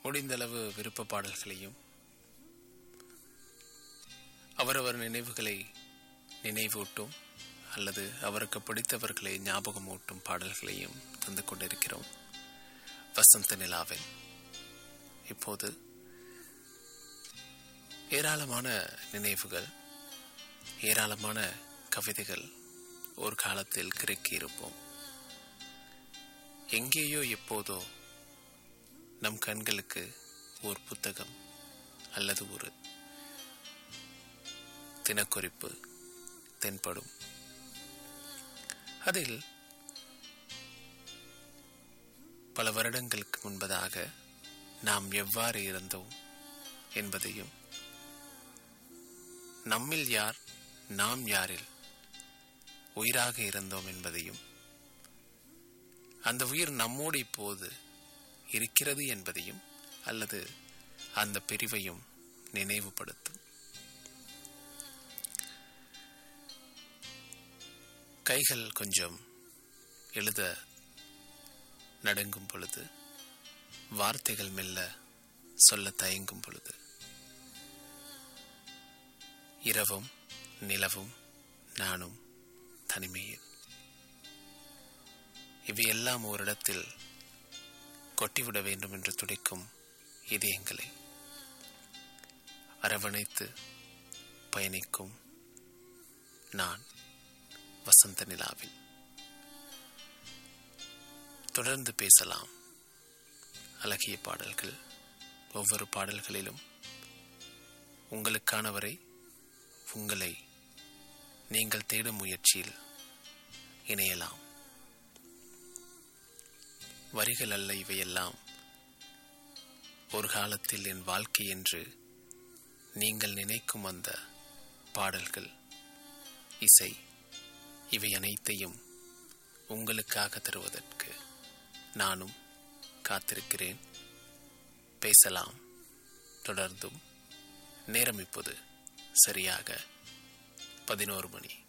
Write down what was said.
முடிந்தளவு விருப்ப பாடல்களையும் அவரவர் நினைவுகளை நினைவூட்டும் அல்லது அவருக்கு பிடித்தவர்களை ஞாபகமூட்டும் பாடல்களையும் தந்து கொண்டிருக்கிறோம் வசந்த நிலாவில் இப்போது ஏராளமான நினைவுகள் ஏராளமான கவிதைகள் ஒரு காலத்தில் கிறுக்கி இருப்போம் எங்கேயோ எப்போதோ நம் கண்களுக்கு ஒரு புத்தகம் அல்லது ஒரு தினக்குறிப்பு தென்படும் அதில் பல வருடங்களுக்கு முன்பதாக நாம் எவ்வாறு இருந்தோம் என்பதையும் நம்மில் யார் நாம் யாரில் உயிராக இருந்தோம் என்பதையும் அந்த உயிர் நம்மோடு இப்போது இருக்கிறது என்பதையும் அல்லது அந்த பிரிவையும் நினைவுபடுத்தும் கைகள் கொஞ்சம் எழுத நடுங்கும் பொழுது வார்த்தைகள் மெல்ல சொல்ல தயங்கும் பொழுது இரவும் நிலவும் நானும் தனிமையில் இவையெல்லாம் ஓரிடத்தில் கொட்டிவிட வேண்டும் என்று துடிக்கும் இதயங்களை அரவணைத்து பயணிக்கும் நான் வசந்த நிலாவில் தொடர்ந்து பேசலாம் அழகிய பாடல்கள் ஒவ்வொரு பாடல்களிலும் உங்களுக்கானவரை உங்களை நீங்கள் தேடும் முயற்சியில் இணையலாம் வரிகள் அல்ல இவையெல்லாம் ஒரு காலத்தில் என் வாழ்க்கை என்று நீங்கள் நினைக்கும் அந்த பாடல்கள் இசை இவை அனைத்தையும் உங்களுக்காக தருவதற்கு நானும் காத்திருக்கிறேன் பேசலாம் தொடர்ந்தும் நேரம் இப்போது சரியாக பதினோரு மணி